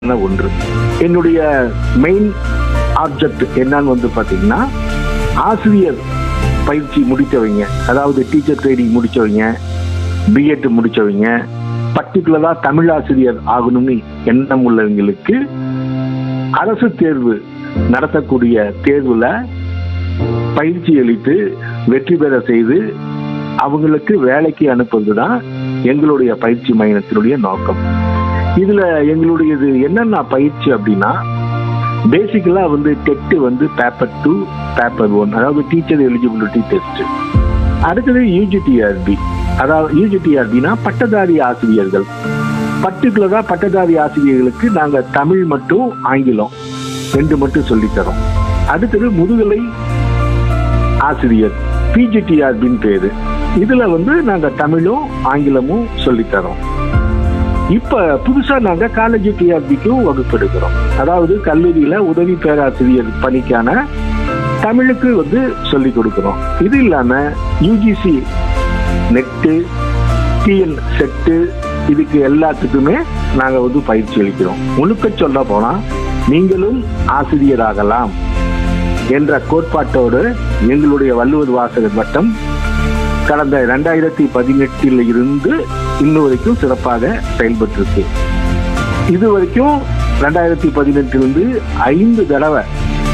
ஒன்று என்னுடைய main object என்னன்னு வந்து பாத்தீங்கன்னா ஆசிரியர் பயிற்சி முடித்தவங்க அதாவது டீச்சர் ட்ரைனிங் முடிச்சவங்க பிஎட் முடிச்சவங்க பர்டிகுலரா தமிழ் ஆசிரியர் ஆகணும்னு எண்ணம் உள்ளவங்களுக்கு அரசு தேர்வு நடத்தக்கூடிய தேர்வுல பயிற்சி அளித்து வெற்றி பெற செய்து அவங்களுக்கு வேலைக்கு அனுப்புவது தான் எங்களுடைய பயிற்சி மையத்தினுடைய நோக்கம் இதுல எங்களுடையது என்னென்ன பயிற்சி அப்படின்னா பேசிக்கலா வந்து டெட்டு வந்து பேப்பர் டூ பேப்பர் ஒன் அதாவது டீச்சர் எலிஜிபிலிட்டி டெஸ்ட் அடுத்தது யூஜிடிஆர்பி அதாவது யூஜிடிஆர்பினா பட்டதாரி ஆசிரியர்கள் பர்டிகுலரா பட்டதாரி ஆசிரியர்களுக்கு நாங்க தமிழ் மட்டும் ஆங்கிலம் ரெண்டு மட்டும் சொல்லித் தரோம் அடுத்தது முதுகலை ஆசிரியர் பிஜிடிஆர்பின்னு பேரு இதுல வந்து நாங்க தமிழும் ஆங்கிலமும் சொல்லித் தரோம் இப்ப புதுசா நாங்க காலேஜ் டிஆர்பிக்கும் வகுப்பெடுக்கிறோம் அதாவது கல்லூரியில உதவி பேராசிரியர் பணிக்கான தமிழுக்கு வந்து சொல்லிக் கொடுக்கிறோம் இது இல்லாம யூஜிசி நெட்டு டிஎன் செட்டு இதுக்கு எல்லாத்துக்குமே நாங்க வந்து பயிற்சி அளிக்கிறோம் முழுக்க சொல்ல போனா நீங்களும் ஆசிரியராகலாம் என்ற கோட்பாட்டோடு எங்களுடைய வள்ளுவர் வாசகர் வட்டம் கடந்த ரெண்டாயிரத்தி பதினெட்டில் இருந்து இன்னும் வரைக்கும் சிறப்பாக செயல்பட்டு இருக்கு இது வரைக்கும் ரெண்டாயிரத்தி பதினெட்டிலிருந்து ஐந்து தடவை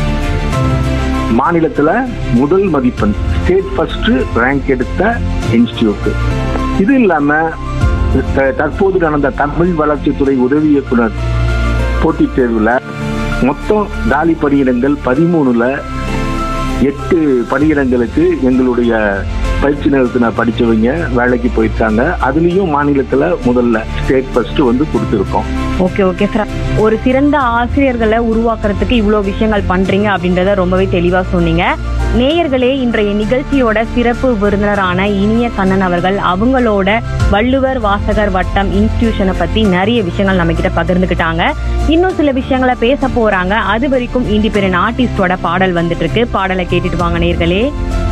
மாநிலத்துல முதல் மதிப்பெண் ஸ்டேட் ஃபர்ஸ்ட் ரேங்க் எடுத்த இன்ஸ்டிடியூட் இது இல்லாம த- தற்போது நடந்த தமிழ் வளர்ச்சித்துறை உதவி இயக்குனர் போட்டித் தேர்வுல மொத்தம் காலி பணியிடங்கள் பதிமூணுல எட்டு பணியிடங்களுக்கு எங்களுடைய பயிற்சி நிறுவனத்தில் படிச்சவங்க வேலைக்கு போயிருக்காங்க அதுலயும் மாநிலத்துல முதல்ல ஸ்டேட் ஃபர்ஸ்ட் வந்து கொடுத்துருக்கோம் ஓகே ஓகே சார் ஒரு சிறந்த ஆசிரியர்களை உருவாக்குறதுக்கு இவ்வளோ விஷயங்கள் பண்றீங்க அப்படின்றத ரொம்பவே தெளிவா சொன்னீங்க நேயர்களே இன்றைய நிகழ்ச்சியோட சிறப்பு விருந்தினரான இனிய கண்ணன் அவர்கள் அவங்களோட வள்ளுவர் வாசகர் வட்டம் இன்ஸ்டிடியூஷனை பத்தி நிறைய விஷயங்கள் நம்ம கிட்ட பகிர்ந்துக்கிட்டாங்க இன்னும் சில விஷயங்களை பேச போறாங்க அது வரைக்கும் இண்டிபெண்டன்ட் ஆர்டிஸ்டோட பாடல் வந்துட்டு இருக்கு பாடலை கேட்டுட்டு வாங்க நேயர்களே